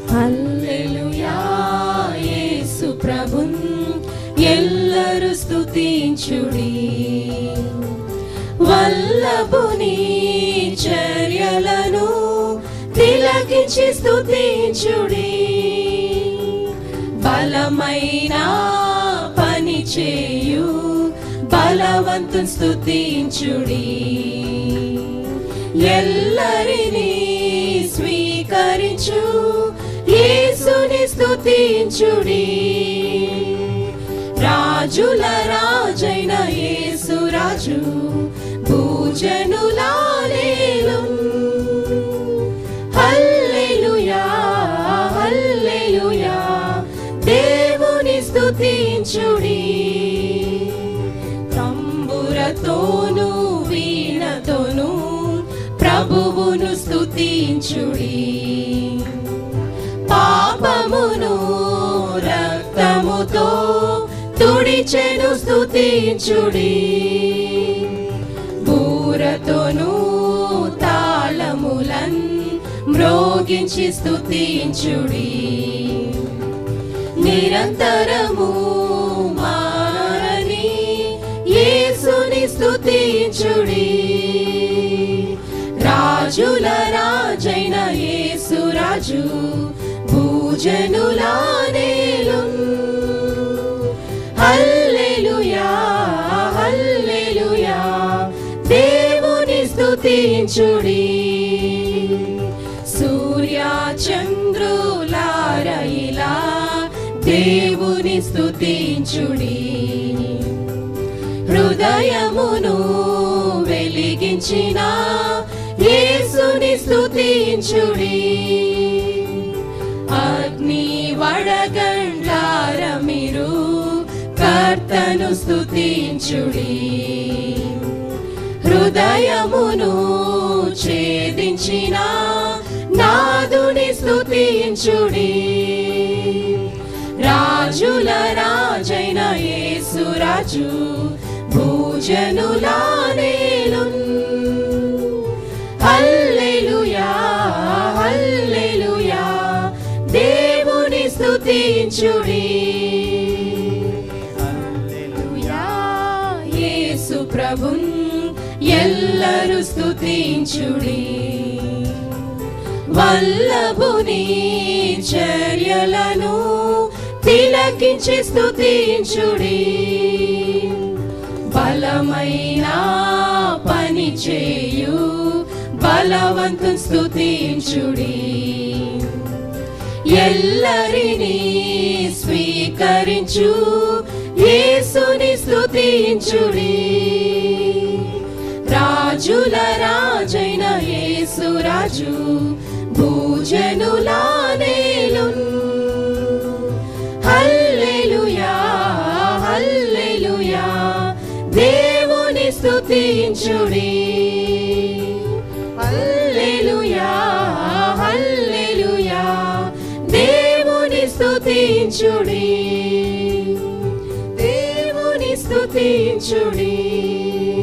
హల్లెలూయా యేసు ప్రభున్ ఎల్లరు స్తుతించుడి వల్లభుని చర్యలను తిలకించి స్తుతించుడి బలమైన పని చేయు బలవంతు స్తుతించుడి ఎల్లరినీ స్వీకరించు యేసుని స్తుతించుడి రాజుల రాజైన యేసు రాజు భూజనులాలేలు హల్లెలూయా హల్లెలూయా దేవుని స్తుతించుడి తంబురతోను వీణతోను ప్రభువును స్తుతించుడి పాపమును రక్తముతో తుడిచెను స్తుతించుడి బూరతోను తాళములన్ మ్రోగించి స్తుతించుడి నిరంతరము మారని యేసుని స్తుతించుడి రాజుల రాజైన యేసు రాజు భూజనులానేలు హల్లెలూయా హల్లెలూయా దేవుని స్తుతించుడి సూర్య చంద్రులారయిలా దేవుని స్తుతించుడి హృదయమును వెలిగించిన యేసుని స్తుతించుడి అగ్ని వడగండ్లార మీరు కర్తను స్తుతించుడి హృదయమును ఛేదించిన నాదుని స్తుతించుడి రాజుల రాజైన యేసు రాజు భూజనులానేలు హల్లెలూయా హల్లెలూయా దేవుని స్తుతించుడి హల్లెలూయా యేసు ప్రభున్ ఎల్లరు స్తుతించుడి వల్లభుని చర్యలను తిలకించి స్తుతించుడి బలమైన పని చేయు బలవంతు స్తుతించుడి ఎల్లరినీ స్వీకరించు యేసుని స్తుతించుడి రాజుల రాజైన యేసు రాజు భూజనులానేలు హల్లెలూయా హల్లెలూయా దేవుని స్తుతించుడి హల్లెలూయా హల్లెలూయా దేవుని స్తుతించుడి దేవుని స్తుతించుడి